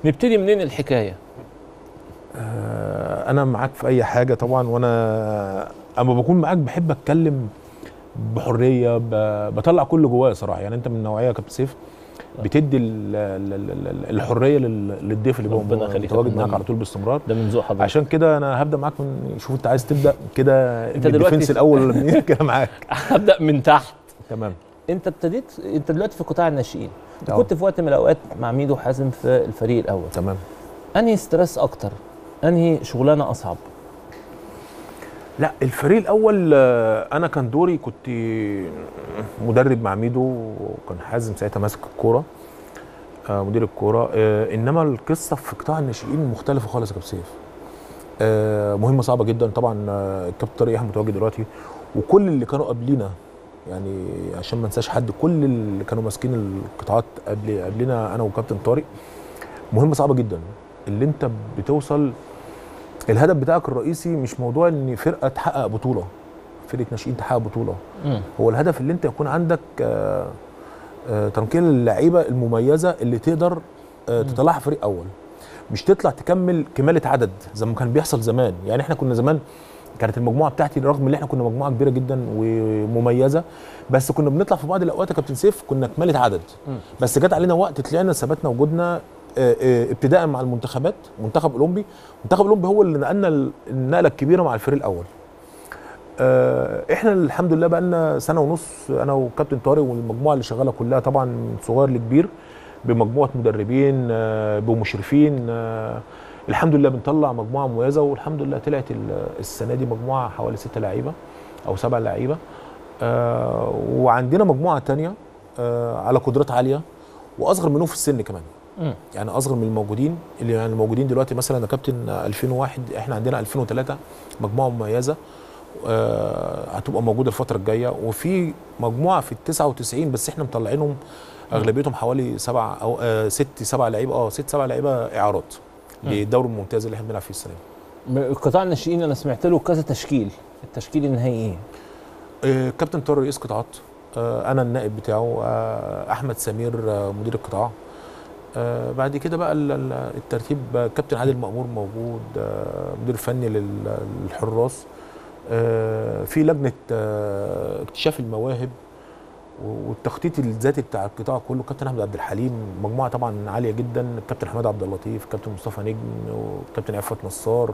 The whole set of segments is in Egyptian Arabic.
نبتدي منين الحكايه آه، انا معاك في اي حاجه طبعا وانا اما بكون معاك بحب اتكلم بحريه ب- بطلع كل جوايا صراحه يعني انت من نوعيه يا كابتن سيف بتدي ال- ال- ال- ال- الحريه لل- للضيف اللي ربنا بيبقى يخليك يا متواجد فندم. معاك على طول باستمرار ده من ذوق حضرتك عشان كده انا هبدا معاك من شوف انت عايز تبدا كده أنت انت دلوقتي- الديفنس الاول ولا منين كده معاك هبدا من تحت تمام انت ابتديت انت دلوقتي في قطاع الناشئين أه. كنت في وقت من الاوقات مع ميدو حازم في الفريق الاول تمام انهي ستريس اكتر انهي شغلانه اصعب لا الفريق الاول آه، انا كان دوري كنت مدرب مع ميدو وكان حازم ساعتها ماسك الكوره آه، مدير الكوره آه، انما القصه في قطاع الناشئين مختلفه خالص يا كابتن سيف آه، مهمه صعبه جدا طبعا آه، الكابتن طارق يحيى متواجد دلوقتي وكل اللي كانوا قبلينا يعني عشان ما انساش حد كل اللي كانوا ماسكين القطاعات قبل قبلنا انا وكابتن طارق مهمه صعبه جدا اللي انت بتوصل الهدف بتاعك الرئيسي مش موضوع ان فرقه تحقق بطوله فرقه ناشئين تحقق بطوله مم. هو الهدف اللي انت يكون عندك آه، آه، تنقيل اللعيبه المميزه اللي تقدر آه، تطلعها فريق اول مش تطلع تكمل كماله عدد زي ما كان بيحصل زمان يعني احنا كنا زمان كانت المجموعه بتاعتي رغم ان احنا كنا مجموعه كبيره جدا ومميزه بس كنا بنطلع في بعض الاوقات يا كابتن سيف كنا كماله عدد مم. بس جت علينا وقت طلعنا ثبتنا وجودنا آه، آه، ابتداء مع المنتخبات منتخب اولمبي منتخب اولمبي هو اللي نقلنا ال- النقله الكبيره مع الفريق الاول آه، احنا الحمد لله بقى لنا سنه ونص انا وكابتن طارق والمجموعه اللي شغاله كلها طبعا من صغير لكبير بمجموعه مدربين آه، بمشرفين آه، الحمد لله بنطلع مجموعه مميزه والحمد لله طلعت ال- السنه دي مجموعه حوالي ستة لعيبه او سبع لعيبه آه، وعندنا مجموعه تانية آه، على قدرات عاليه واصغر منهم في السن كمان مم. يعني اصغر من الموجودين اللي يعني الموجودين دلوقتي مثلا يا كابتن 2001 احنا عندنا 2003 مجموعه مميزه آه، هتبقى موجوده الفتره الجايه وفي مجموعه في ال 99 بس احنا مطلعينهم اغلبيتهم حوالي سبع او آه ست سبع لعيبه اه ست سبع لعيبه اعارات للدوري الممتاز اللي احنا بنلعب فيه السنه دي. م- قطاع الناشئين انا سمعت له كذا تشكيل التشكيل النهائي ايه آه، كابتن طارق رئيس قطاعات آه، انا النائب بتاعه آه، احمد سمير آه، مدير القطاع آه، بعد كده بقى ال- ال- الترتيب آه، كابتن عادل مأمور موجود آه، مدير فني لل- للحراس آه، في لجنه آه، اكتشاف المواهب و- والتخطيط الذاتي بتاع القطاع كله كابتن احمد عبد الحليم مجموعه طبعا عاليه جدا الكابتن حماد عبد اللطيف كابتن مصطفى نجم وكابتن عفت نصار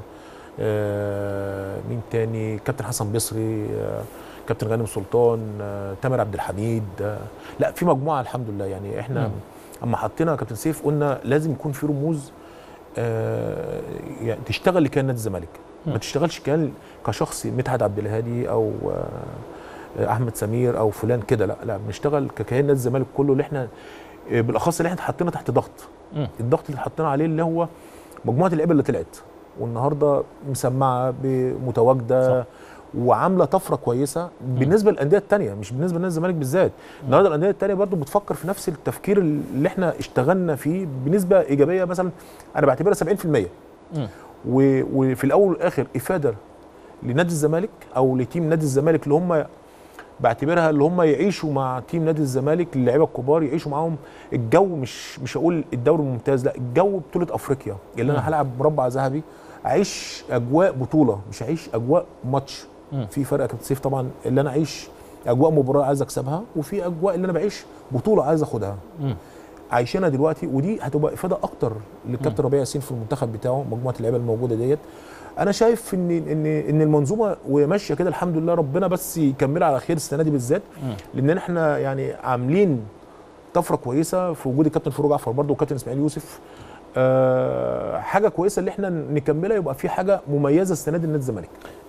آه، مين تاني كابتن حسن بصري آه، كابتن غانم سلطان آه، تامر عبد الحميد آه، لا في مجموعه الحمد لله يعني احنا مم. اما حطينا كابتن سيف قلنا لازم يكون في رموز آه، يعني تشتغل لكيان نادي الزمالك مم. ما تشتغلش كيان كشخص مدحت عبد الهادي او آه، احمد سمير او فلان كده لا لا بنشتغل ككيان نادي الزمالك كله اللي احنا آه، بالاخص اللي احنا اتحطينا تحت ضغط مم. الضغط اللي اتحطينا عليه اللي هو مجموعه اللعيبه اللي طلعت والنهارده مسمعه متواجده صح. وعامله طفره كويسه بالنسبه للانديه الثانيه مش بالنسبه لنادي الزمالك بالذات النهارده الانديه الثانيه برضو بتفكر في نفس التفكير اللي احنا اشتغلنا فيه بنسبه ايجابيه مثلا انا بعتبرها 70% مم. و- وفي الاول والاخر افاده لنادي الزمالك او لتيم نادي الزمالك اللي هم بعتبرها اللي هم يعيشوا مع تيم نادي الزمالك اللعيبه الكبار يعيشوا معاهم الجو مش مش هقول الدوري الممتاز لا الجو بطوله افريقيا اللي مم. انا هلعب مربع ذهبي اعيش اجواء بطوله مش اعيش اجواء ماتش مم. في فرق يا كابتن سيف طبعا اللي انا اعيش اجواء مباراه عايز اكسبها وفي اجواء اللي انا بعيش بطوله عايز اخدها مم. عايشينها دلوقتي ودي هتبقى افاده اكتر للكابتن ربيع ياسين في المنتخب بتاعه مجموعه اللعيبه الموجوده ديت انا شايف ان ان ان المنظومه وماشيه كده الحمد لله ربنا بس يكملها على خير السنه دي بالذات مم. لان احنا يعني عاملين طفره كويسه في وجود الكابتن فاروق جعفر برضه والكابتن اسماعيل يوسف أه حاجه كويسه اللي احنا نكملها يبقى في حاجه مميزه السنه دي لنادي الزمالك